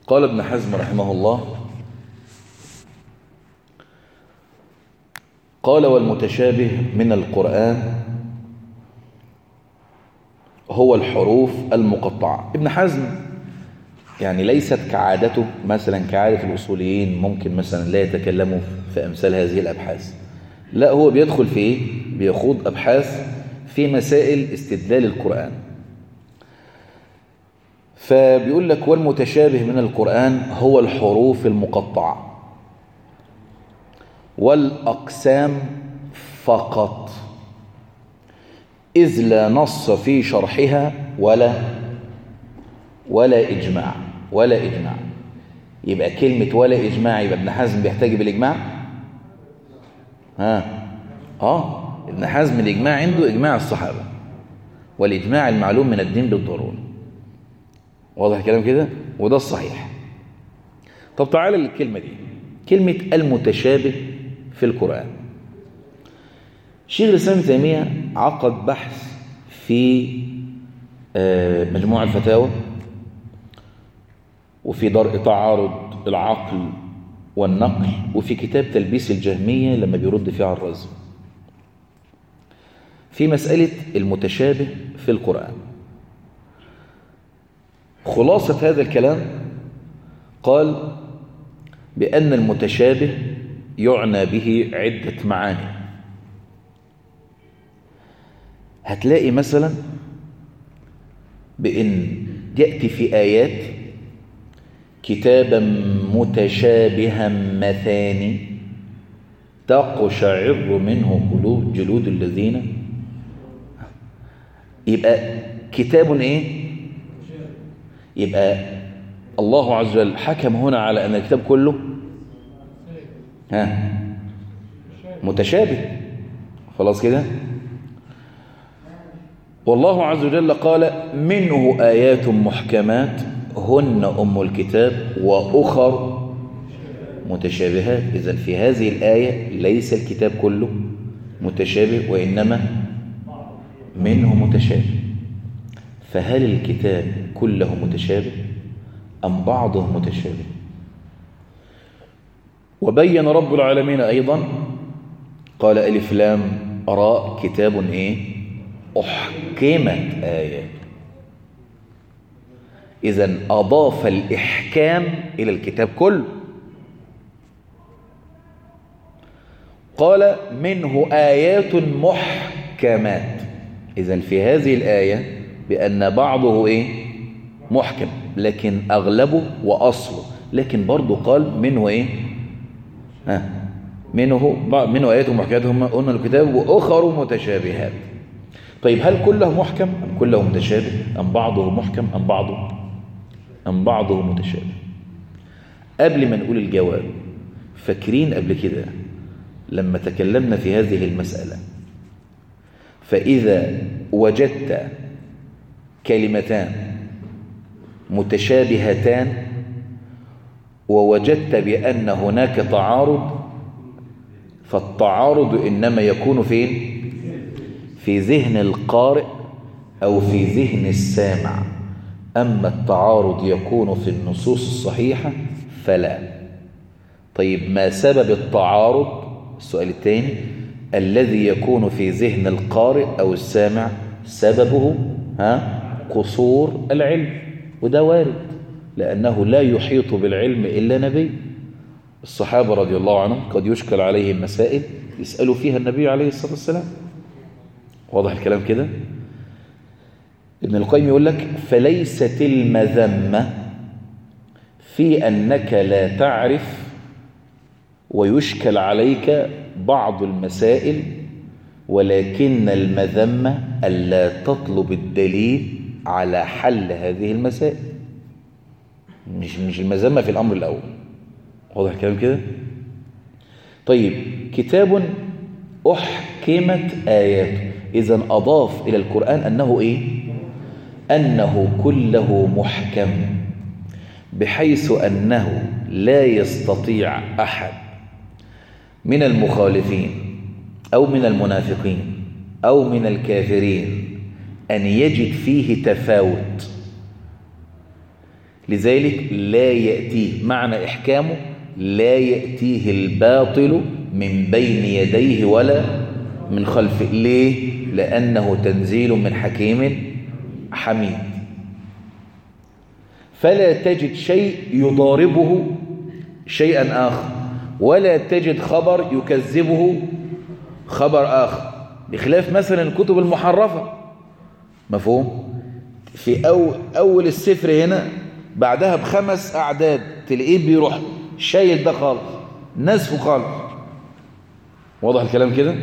قال ابن حزم رحمه الله قال والمتشابه من القرآن هو الحروف المقطعة ابن حزم يعني ليست كعادته مثلا كعادة الأصوليين ممكن مثلا لا يتكلموا في أمثال هذه الأبحاث لا هو بيدخل في إيه؟ بيخوض أبحاث في مسائل استدلال القرآن فبيقول لك والمتشابه من القرآن هو الحروف المقطعة والأقسام فقط إذ لا نص في شرحها ولا ولا إجماع ولا إجماع يبقى كلمة ولا إجماع يبقى ابن حزم بيحتاج بالإجماع ها آه ابن حزم الإجماع عنده إجماع الصحابة والإجماع المعلوم من الدين بالضرورة واضح الكلام كده وده الصحيح طب تعالى للكلمة دي كلمة المتشابه في القرآن شيخ الإسلام تيمية عقد بحث في مجموع الفتاوى وفي درء تعارض العقل والنقل وفي كتاب تلبيس الجهمية لما بيرد فيه على الرازي في مسألة المتشابه في القرآن خلاصة هذا الكلام قال بأن المتشابه يعنى به عدة معاني هتلاقي مثلا بأن يأتي في آيات كتابا متشابها مثاني تقشعر منه قلوب جلود الذين يبقى كتاب ايه يبقى الله عز وجل حكم هنا على أن الكتاب كله ها متشابه خلاص كده والله عز وجل قال منه آيات محكمات هن أم الكتاب وأخر متشابهات إذا في هذه الآية ليس الكتاب كله متشابه وإنما منه متشابه فهل الكتاب كله متشابه أم بعضه متشابه وبين رب العالمين أيضا قال ألف لام راء كتاب إيه أحكمت آيات إذا أضاف الإحكام إلى الكتاب كله قال منه آيات محكمات إذا في هذه الآية بأن بعضه إيه محكم لكن أغلبه وأصله لكن برضه قال منه إيه ها منه منه آيات محكمات هم قلنا الكتاب وأخر متشابهات طيب هل كله محكم أم كله متشابه أم بعضه محكم أم بعضه أم بعضه متشابه قبل ما نقول الجواب فاكرين قبل كده لما تكلمنا في هذه المسألة فإذا وجدت كلمتان متشابهتان ووجدت بأن هناك تعارض فالتعارض إنما يكون فين في ذهن القارئ أو في ذهن السامع أما التعارض يكون في النصوص الصحيحة فلا طيب ما سبب التعارض السؤال الثاني الذي يكون في ذهن القارئ أو السامع سببه ها قصور العلم وده وارد لأنه لا يحيط بالعلم إلا نبي الصحابة رضي الله عنهم قد يشكل عليهم مسائل يسألوا فيها النبي عليه الصلاة والسلام واضح الكلام كده ابن القيم يقول لك فليست المذمة في أنك لا تعرف ويشكل عليك بعض المسائل ولكن المذمة ألا تطلب الدليل على حل هذه المسائل مش مش المذمة في الأمر الأول واضح الكلام كده طيب كتاب أحكمت آياته إذا أضاف إلى القرآن أنه إيه أنه كله محكم بحيث أنه لا يستطيع أحد من المخالفين أو من المنافقين أو من الكافرين أن يجد فيه تفاوت لذلك لا يأتيه معنى إحكامه لا يأتيه الباطل من بين يديه ولا من خلفه ليه؟ لأنه تنزيل من حكيم حميد فلا تجد شيء يضاربه شيئا آخر ولا تجد خبر يكذبه خبر آخر بخلاف مثلا الكتب المحرفة مفهوم في أول, أول السفر هنا بعدها بخمس أعداد تلاقيه بيروح شايل ده خالص نسفه خالص واضح الكلام كده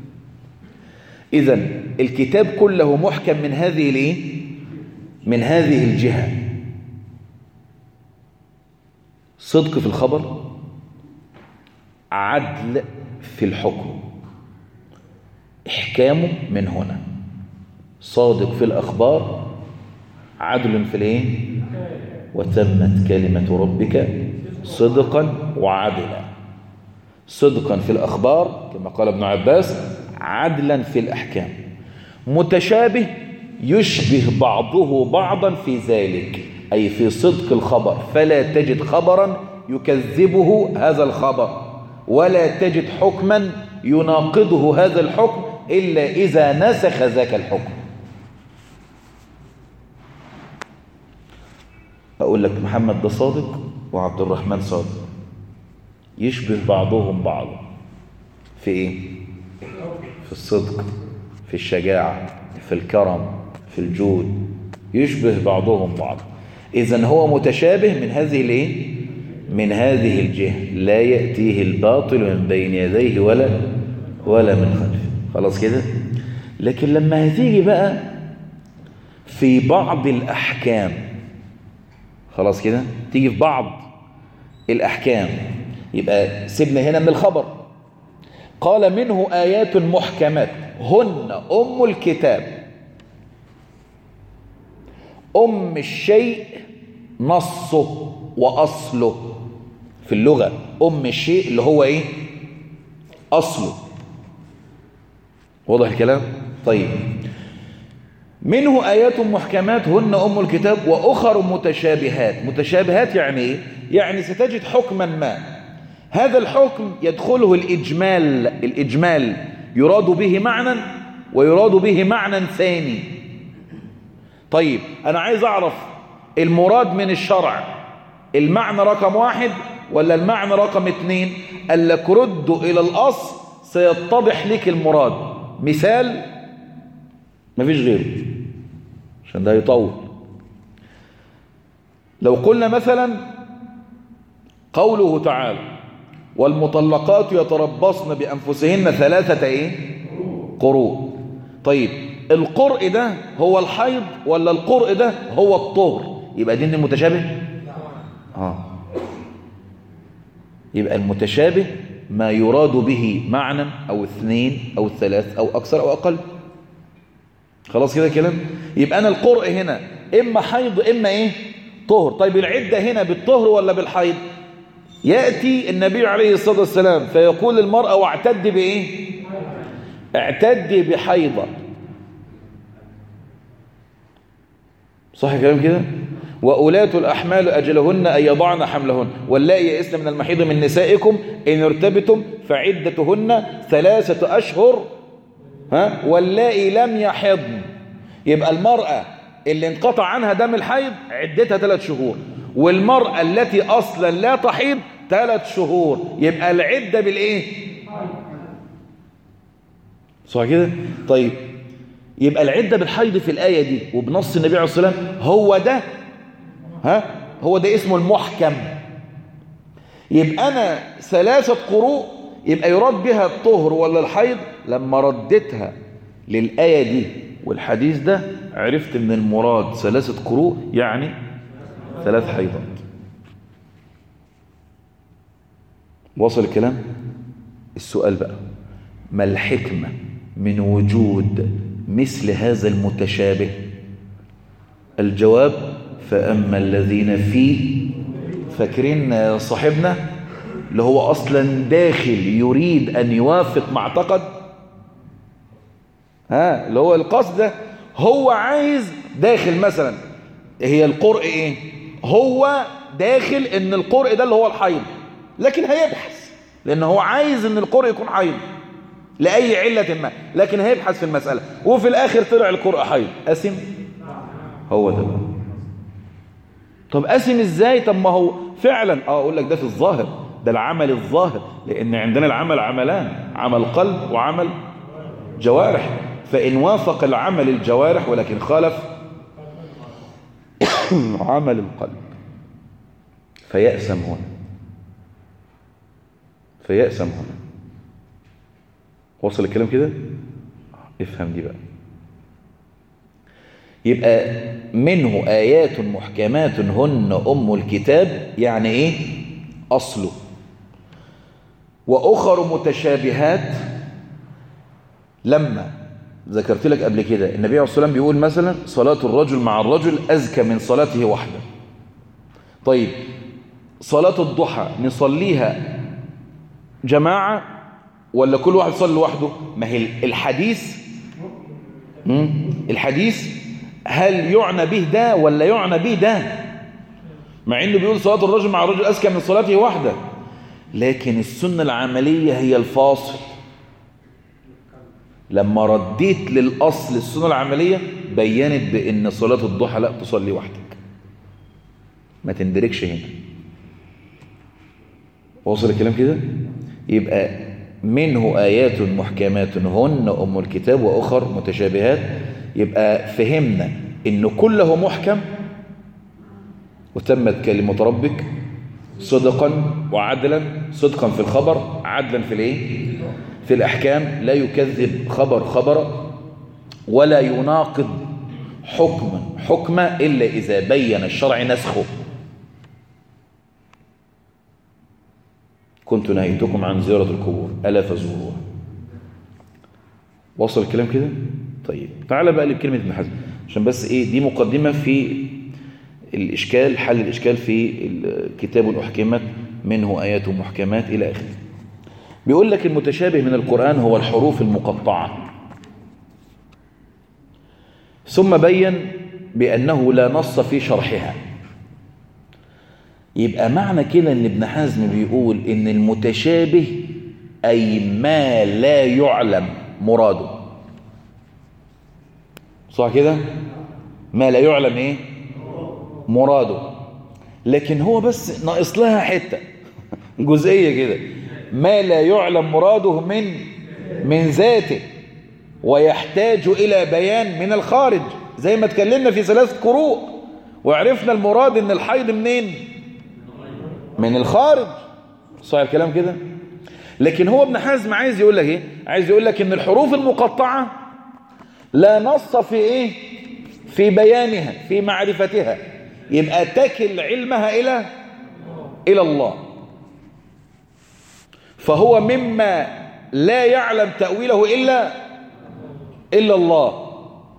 إذا الكتاب كله محكم من هذه الايه من هذه الجهة صدق في الخبر عدل في الحكم إحكامه من هنا صادق في الأخبار عدل في الايه وتمت كلمة ربك صدقا وعدلا صدقا في الأخبار كما قال ابن عباس عدلا في الأحكام متشابه يشبه بعضه بعضا في ذلك أي في صدق الخبر فلا تجد خبرا يكذبه هذا الخبر ولا تجد حكما يناقضه هذا الحكم إلا إذا نسخ ذاك الحكم أقول لك محمد ده صادق وعبد الرحمن صادق يشبه بعضهم بعضا في إيه؟ في الصدق في الشجاعة في الكرم في الجود يشبه بعضهم بعضا إذا هو متشابه من هذه الإيه؟ من هذه الجهة لا يأتيه الباطل من بين يديه ولا ولا من خلفه خلاص كده لكن لما هتيجي بقى في بعض الأحكام خلاص كده تيجي في بعض الأحكام يبقى سيبنا هنا من الخبر قال منه آيات محكمات هن أم الكتاب أم الشيء نصه وأصله في اللغة أم الشيء اللي هو إيه أصله واضح الكلام طيب منه آيات محكمات هن أم الكتاب وأخر متشابهات متشابهات يعني إيه؟ يعني ستجد حكما ما هذا الحكم يدخله الإجمال الإجمال يراد به معنى ويراد به معنى ثاني طيب أنا عايز أعرف المراد من الشرع المعنى رقم واحد ولا المعنى رقم اتنين قال لك ردوا إلى الأصل سيتضح لك المراد مثال مفيش غيره عشان ده يطول لو قلنا مثلا قوله تعالى والمطلقات يتربصن بأنفسهن ثلاثة ايه قروء طيب القرء ده هو الحيض ولا القرء ده هو الطهر يبقى دين المتشابه اه يبقى المتشابه ما يراد به معنى او اثنين او ثلاث او اكثر او اقل خلاص كده كلام يبقى انا القرء هنا اما حيض اما ايه طهر طيب العدة هنا بالطهر ولا بالحيض يأتي النبي عليه الصلاة والسلام فيقول للمرأة واعتد بايه اعتدي بحيضة صح كلام كده وأولاة الأحمال أجلهن أن يضعن حملهن واللائي يئسن من المحيض من نسائكم إن ارتبتم فعدتهن ثلاثة أشهر ها واللائي لم يحضن يبقى المرأة اللي انقطع عنها دم الحيض عدتها ثلاث شهور والمرأة التي أصلا لا تحيض ثلاث شهور يبقى العدة بالإيه صح كده طيب يبقى العدة بالحيض في الآية دي وبنص النبي عليه الصلاة والسلام هو ده ها هو ده اسمه المحكم يبقى أنا ثلاثة قروء يبقى يراد بها الطهر ولا الحيض لما ردتها للآية دي والحديث ده عرفت من المراد ثلاثة قروء يعني ثلاث حيضات وصل الكلام السؤال بقى ما الحكمة من وجود مثل هذا المتشابه الجواب فأما الذين فيه فاكرين صاحبنا اللي هو أصلا داخل يريد أن يوافق ما اعتقد ها اللي هو القصد ده هو عايز داخل مثلا هي القرء ايه هو داخل ان القرء ده اللي هو الحيض لكن هيبحث لان هو عايز ان القرء يكون حيض لأي علة ما لكن هيبحث في المسألة وفي الآخر طلع القرء حيض أسم هو ده طب أسم إزاي طب ما هو فعلا اه أقول لك ده في الظاهر ده العمل الظاهر لأن عندنا العمل عملان عمل قلب وعمل جوارح فإن وافق العمل الجوارح ولكن خالف عمل القلب فيأسم هنا فيأسم هنا وصل الكلام كده افهم دي بقى يبقى منه آيات محكمات هن أم الكتاب يعني إيه أصله وأخر متشابهات لما ذكرت لك قبل كده النبي عليه الصلاة والسلام بيقول مثلا صلاة الرجل مع الرجل أزكى من صلاته وحده طيب صلاة الضحى نصليها جماعة ولا كل واحد يصلي لوحده ما هي الحديث الحديث هل يعنى به ده ولا يعنى به ده مع انه بيقول صلاة الرجل مع الرجل أزكى من صلاته وحده لكن السنة العملية هي الفاصل لما رديت للأصل السنة العملية بينت بأن صلاة الضحى لا تصلي وحدك ما تندركش هنا وصل الكلام كده يبقى منه آيات محكمات هن أم الكتاب وأخر متشابهات يبقى فهمنا إن كله محكم وتمت كلمة ربك صدقا وعدلا صدقا في الخبر عدلا في الايه في الأحكام لا يكذب خبر خبر ولا يناقض حكما حكما إلا إذا بين الشرع نسخه كنت نهيتكم عن زيارة القبور ألا فزوروها وصل الكلام كده طيب تعال بقى لكلمة ابن حزم عشان بس ايه دي مقدمة في الإشكال حل الإشكال في الكتاب الأحكمت منه آيات محكمات إلى آخره بيقول لك المتشابه من القرآن هو الحروف المقطعة ثم بين بأنه لا نص في شرحها يبقى معنى كده ان ابن حزم بيقول ان المتشابه أي ما لا يعلم مراده صح كده ما لا يعلم ايه مراده لكن هو بس ناقص لها حتة جزئية كده ما لا يعلم مراده من من ذاته ويحتاج إلى بيان من الخارج زي ما اتكلمنا في ثلاث قروء وعرفنا المراد ان الحيض منين من الخارج صحيح الكلام كده لكن هو ابن حزم عايز يقول لك ايه عايز يقول لك ان الحروف المقطعة لا نص في ايه في بيانها في معرفتها يبقى تكل علمها الى الى الله فهو مما لا يعلم تأويله إلا إلا الله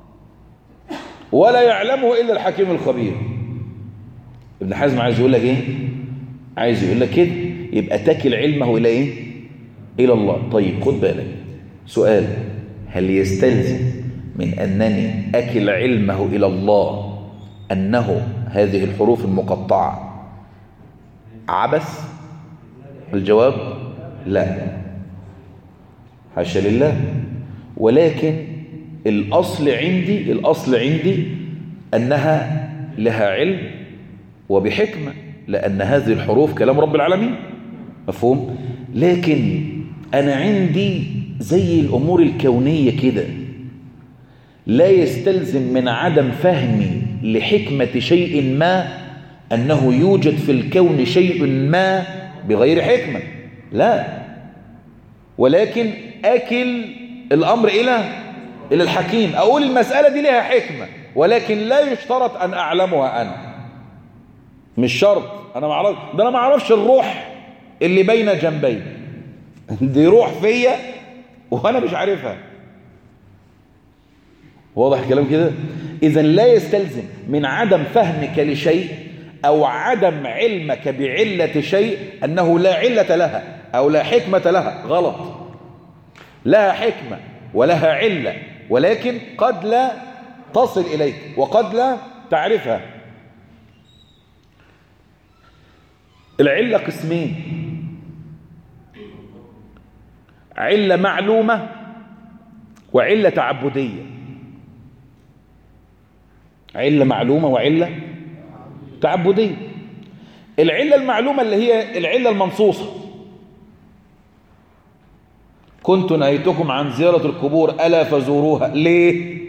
ولا يعلمه إلا الحكيم الخبير ابن حزم عايز يقول لك ايه عايز يقول لك كده يبقى تكل علمه الى ايه الى الله طيب خد بالك سؤال هل يستلزم من انني اكل علمه الى الله انه هذه الحروف المقطعه عبث الجواب لا حاشا لله ولكن الاصل عندي الاصل عندي انها لها علم وبحكمه لأن هذه الحروف كلام رب العالمين مفهوم لكن أنا عندي زي الأمور الكونية كده لا يستلزم من عدم فهمي لحكمة شيء ما أنه يوجد في الكون شيء ما بغير حكمة لا ولكن أكل الأمر إلى إلى الحكيم أقول المسألة دي لها حكمة ولكن لا يشترط أن أعلمها أنا مش شرط انا ما اعرفش ده انا ما اعرفش الروح اللي بين جنبي دي روح فيا وانا مش عارفها واضح الكلام كده اذا لا يستلزم من عدم فهمك لشيء او عدم علمك بعلة شيء انه لا علة لها او لا حكمة لها غلط لها حكمة ولها علة ولكن قد لا تصل اليك وقد لا تعرفها العلة قسمين علة معلومة وعلة تعبدية علة معلومة وعلة تعبدية العلة المعلومة اللي هي العلة المنصوصة كنت نهيتكم عن زيارة القبور ألا فزوروها ليه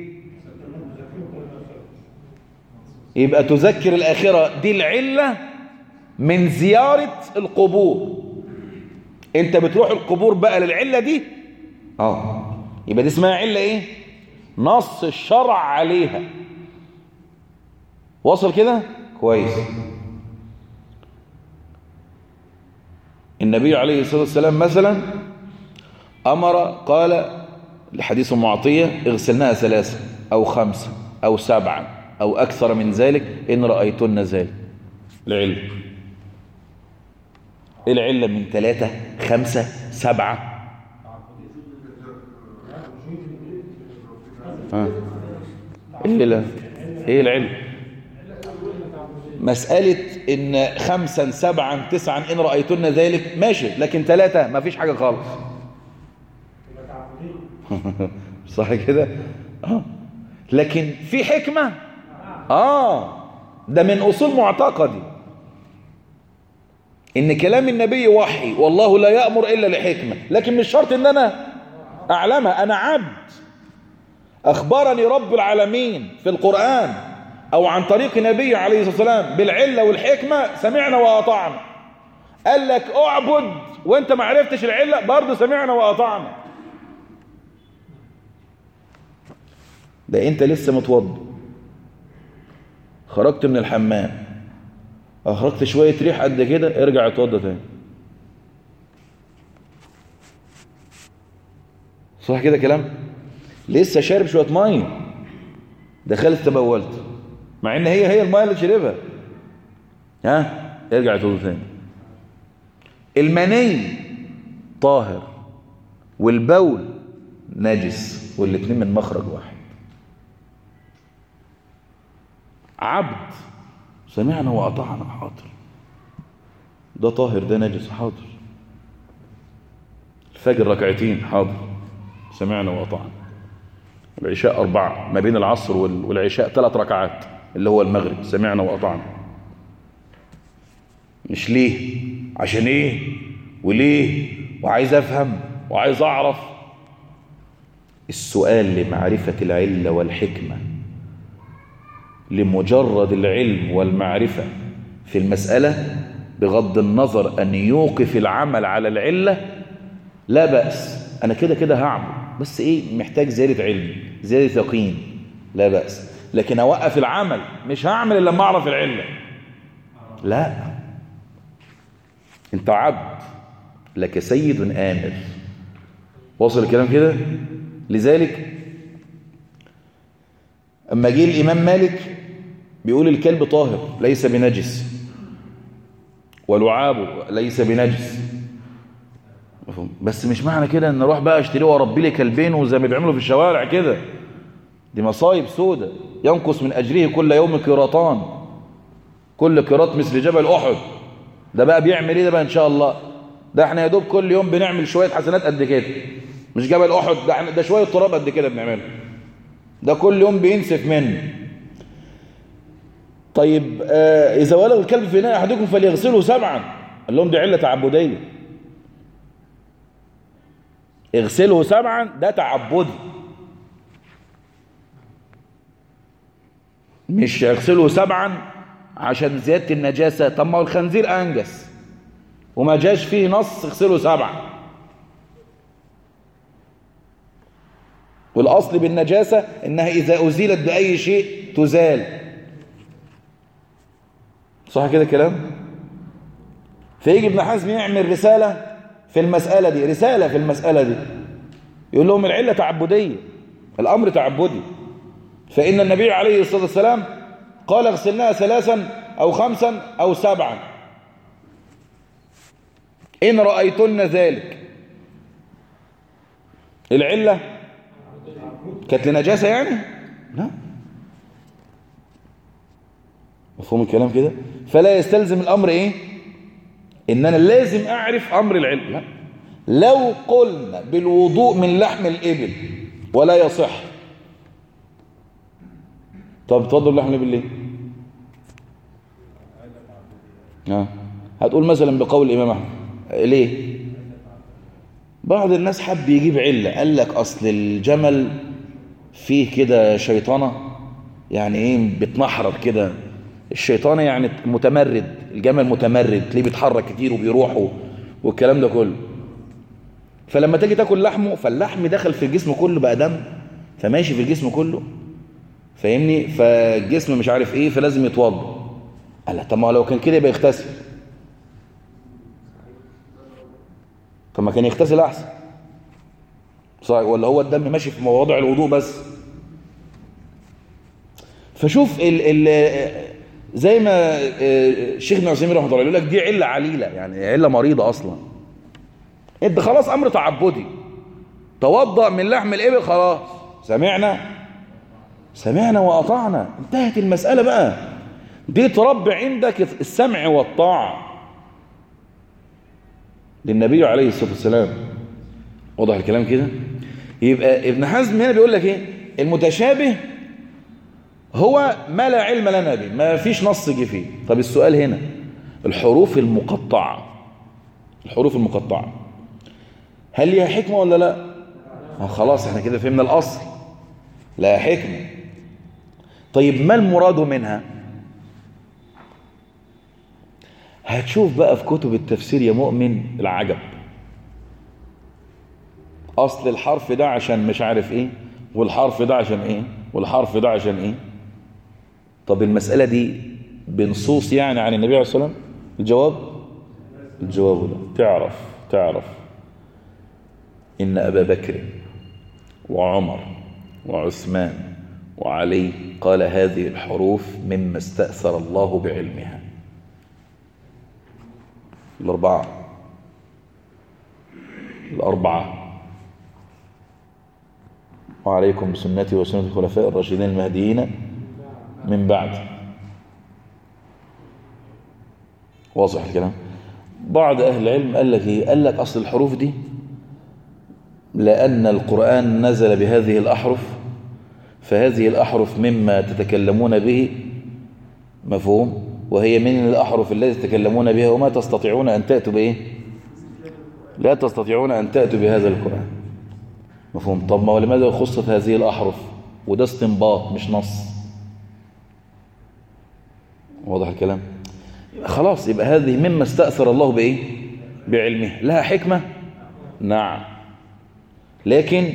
يبقى تذكر الآخرة دي العلة من زيارة القبور انت بتروح القبور بقى للعلة دي اه يبقى دي اسمها علة ايه نص الشرع عليها وصل كده كويس النبي عليه الصلاة والسلام مثلا أمر قال لحديث معطية اغسلناها ثلاثة أو خمسة أو سبعة أو أكثر من ذلك إن رأيتن ذلك العلة العلة من ثلاثة خمسة سبعة ها ايه لا ايه العلم مسألة ان خمسا سبعا تسعا ان رأيتن ذلك ماشي لكن ثلاثة ما فيش حاجة خالص صح كده آه. لكن في حكمة اه ده من اصول معتقدي ان كلام النبي وحي والله لا يأمر الا لحكمة لكن مش شرط ان انا اعلمها انا عبد اخبرني رب العالمين في القرآن او عن طريق نبي عليه الصلاة والسلام بالعلة والحكمة سمعنا واطعنا قال لك اعبد وانت ما عرفتش العلة برضه سمعنا واطعنا ده انت لسه متوضى خرجت من الحمام اخرجت شوية ريح قد كده ارجع اتوضى تاني صح كده كلام لسه شارب شوية مية دخلت تبولت مع ان هي هي المية اللي شربها ها ارجع اتوضى تاني المني طاهر والبول نجس والاتنين من مخرج واحد عبد سمعنا وأطعنا حاضر ده طاهر ده نجس حاضر الفجر ركعتين حاضر سمعنا وأطعنا العشاء أربعة ما بين العصر والعشاء ثلاث ركعات اللي هو المغرب سمعنا وأطعنا مش ليه عشان ايه وليه وعايز افهم وعايز اعرف السؤال لمعرفة العلة والحكمة لمجرد العلم والمعرفة في المسألة بغض النظر أن يوقف العمل على العلة لا بأس أنا كده كده هعمل بس إيه محتاج زيادة علم زيادة يقين لا بأس لكن أوقف العمل مش هعمل إلا لما أعرف العلة لا أنت عبد لك سيد آمر وصل الكلام كده لذلك أما جه الإمام مالك بيقول الكلب طاهر ليس بنجس ولعابه ليس بنجس بس مش معنى كده ان اروح بقى اشتريه واربي لي كلبين وزي ما بيعملوا في الشوارع كده دي مصايب سودة ينقص من اجره كل يوم قيراطان كل قيراط مثل جبل احد ده بقى بيعمل ايه ده بقى ان شاء الله ده احنا يا دوب كل يوم بنعمل شويه حسنات قد كده مش جبل احد ده, ده شويه تراب قد كده بنعمله ده كل يوم بينسف منه طيب آه إذا ولغ الكلب في ناء أحدكم فليغسله سبعا قال لهم دي علة تعبدية اغسله سبعا ده تعبدي مش اغسله سبعا عشان زيادة النجاسة طب ما هو الخنزير أنجس وما جاش فيه نص اغسله سبعا والأصل بالنجاسة إنها إذا أزيلت بأي شيء تزال صح كده كلام فيجي ابن حزم يعمل رسالة في المسألة دي رسالة في المسألة دي يقول لهم العلة تعبدية الأمر تعبدي فإن النبي عليه الصلاة والسلام قال اغسلناها ثلاثا أو خمسا أو سبعا إن رأيتن ذلك العلة كانت لنجاسة يعني لا مفهوم الكلام كده فلا يستلزم الأمر إيه ان انا لازم اعرف امر العلم لا لو قلنا بالوضوء من لحم الابل ولا يصح طب تفضل لحم الابل ليه ها هتقول مثلا بقول الامام احمد ليه بعض الناس حب يجيب عله قال لك اصل الجمل فيه كده شيطانه يعني ايه بتنحرر كده الشيطانه يعني متمرد الجمل متمرد تلاقيه بيتحرك كتير وبيروح والكلام ده كله فلما تيجي تاكل لحمه فاللحم دخل في الجسم كله بقى دم فماشي في الجسم كله فاهمني فالجسم مش عارف ايه فلازم يتوضا قال طب ما لو كان كده يبقى يغتسل طب ما كان يغتسل احسن صحيح ولا هو الدم ماشي في مواضع الوضوء بس فشوف ال ال زي ما شيخنا عثيمين رحمه الله يقول لك دي عله عليله يعني عله مريضه اصلا انت خلاص امر تعبدي توضأ من لحم الابل خلاص سمعنا سمعنا واطعنا انتهت المساله بقى دي تربي عندك السمع والطاعه للنبي عليه الصلاه والسلام واضح الكلام كده يبقى ابن حزم هنا بيقول لك ايه المتشابه هو ما لا علم لنا به ما فيش نص جه فيه طب السؤال هنا الحروف المقطعه الحروف المقطعه هل ليها حكمه ولا لا آه خلاص احنا كده فهمنا الاصل لا حكمه طيب ما المراد منها هتشوف بقى في كتب التفسير يا مؤمن العجب اصل الحرف ده عشان مش عارف ايه والحرف ده عشان ايه والحرف ده عشان ايه طب المسألة دي بنصوص يعني عن النبي عليه الصلاة والسلام الجواب الجواب لا تعرف تعرف إن أبا بكر وعمر وعثمان وعلي قال هذه الحروف مما استأثر الله بعلمها الأربعة الأربعة وعليكم بسنتي وسنة الخلفاء الراشدين المهديين من بعد واضح الكلام بعض أهل العلم قال لك إيه قال لك أصل الحروف دي لأن القرآن نزل بهذه الأحرف فهذه الأحرف مما تتكلمون به مفهوم وهي من الأحرف التي تتكلمون بها وما تستطيعون أن تأتوا بإيه لا تستطيعون أن تأتوا بهذا القرآن مفهوم طب ما ولماذا خصت هذه الأحرف وده استنباط مش نص واضح الكلام خلاص يبقى هذه مما استأثر الله بإيه بعلمه لها حكمة نعم لكن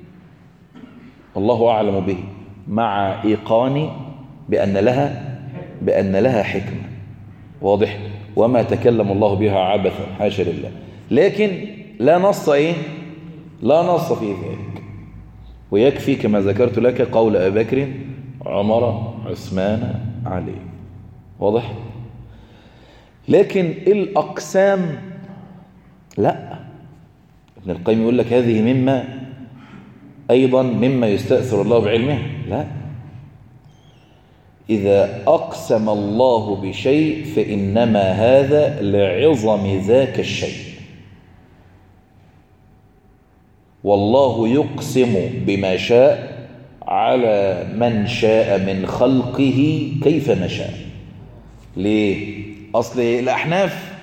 الله أعلم به مع إيقان بأن لها بأن لها حكمة واضح وما تكلم الله بها عبثا حاشا لله لكن لا نص إيه لا نص في ذلك ويكفي كما ذكرت لك قول أبي بكر عمر عثمان علي واضح لكن الأقسام لا ابن القيم يقول لك هذه مما أيضا مما يستأثر الله بعلمه لا إذا أقسم الله بشيء فإنما هذا لعظم ذاك الشيء والله يقسم بما شاء على من شاء من خلقه كيف نشاء ليه أصل الأحناف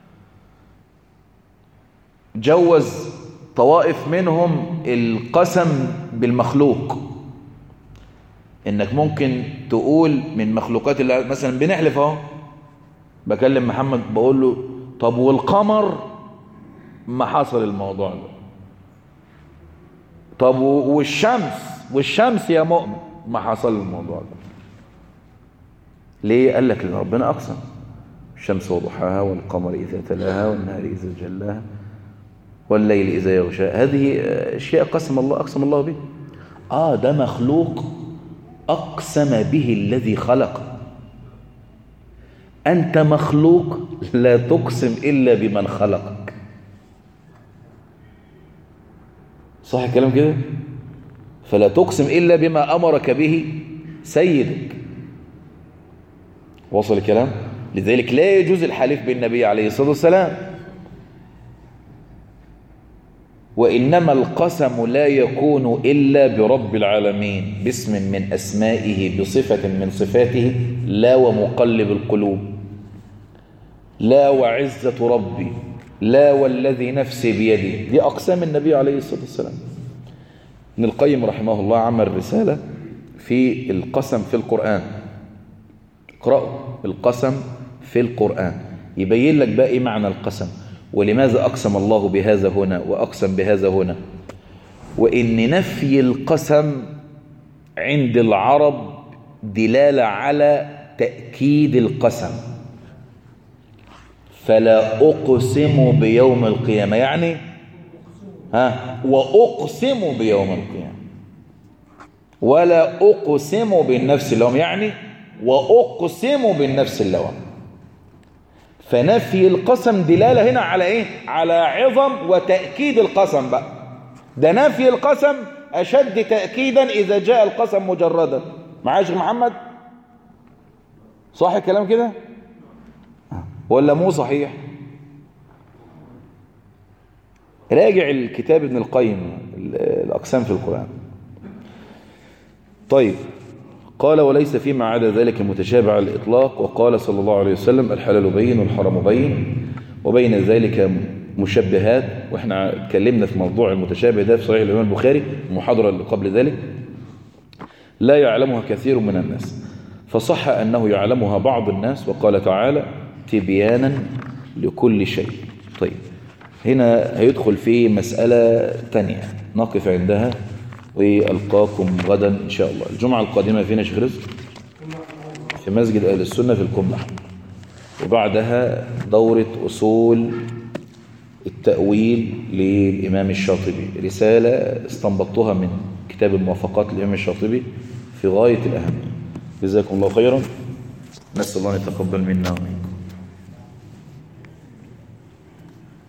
جوز طوائف منهم القسم بالمخلوق انك ممكن تقول من مخلوقات الله مثلا بنحلف اهو بكلم محمد بقول له طب والقمر ما حصل الموضوع ده طب والشمس والشمس يا مؤمن ما حصل الموضوع ده ليه قال لك لان ربنا اقسم الشمس وضحاها والقمر اذا تلاها والنهار اذا جلاها والليل اذا يغشى هذه اشياء قسم الله اقسم الله به اه ده مخلوق اقسم به الذي خلق انت مخلوق لا تقسم الا بمن خلقك صح الكلام كده فلا تقسم الا بما امرك به سيدك وصل الكلام لذلك لا يجوز الحليف بالنبي عليه الصلاة والسلام وإنما القسم لا يكون إلا برب العالمين باسم من أسمائه بصفة من صفاته لا ومقلب القلوب لا وعزة ربي لا والذي نفسي بيدي دي أقسام النبي عليه الصلاة والسلام ابن القيم رحمه الله عمل رسالة في القسم في القرآن اقرأوا القسم في القرآن يبين لك بقى إيه معنى القسم ولماذا أقسم الله بهذا هنا وأقسم بهذا هنا وإن نفي القسم عند العرب دلالة على تأكيد القسم فلا أقسم بيوم القيامة يعني ها وأقسم بيوم القيامة ولا أقسم بالنفس اللوم يعني وأقسم بالنفس اللوم فنفي القسم دلالة هنا على ايه على عظم وتأكيد القسم بقى ده نفي القسم أشد تأكيدا إذا جاء القسم مجردا معايا شيخ محمد صح الكلام كده ولا مو صحيح راجع الكتاب ابن القيم الأقسام في القرآن طيب قال وليس فيما عدا ذلك متشابه على الإطلاق وقال صلى الله عليه وسلم الحلال بين والحرام بين وبين ذلك مشبهات واحنا اتكلمنا في موضوع المتشابه ده في صحيح الإمام البخاري المحاضرة اللي قبل ذلك لا يعلمها كثير من الناس فصح أنه يعلمها بعض الناس وقال تعالى تبيانا لكل شيء طيب هنا هيدخل في مسألة تانية نقف عندها وألقاكم غدا إن شاء الله الجمعة القادمة فينا شيخ رزق في مسجد أهل السنة في القمح وبعدها دورة أصول التأويل للإمام الشاطبي رسالة استنبطتها من كتاب الموافقات للإمام الشاطبي في غاية الأهمية جزاكم الله خيرا نسأل الله أن يتقبل منا ومنكم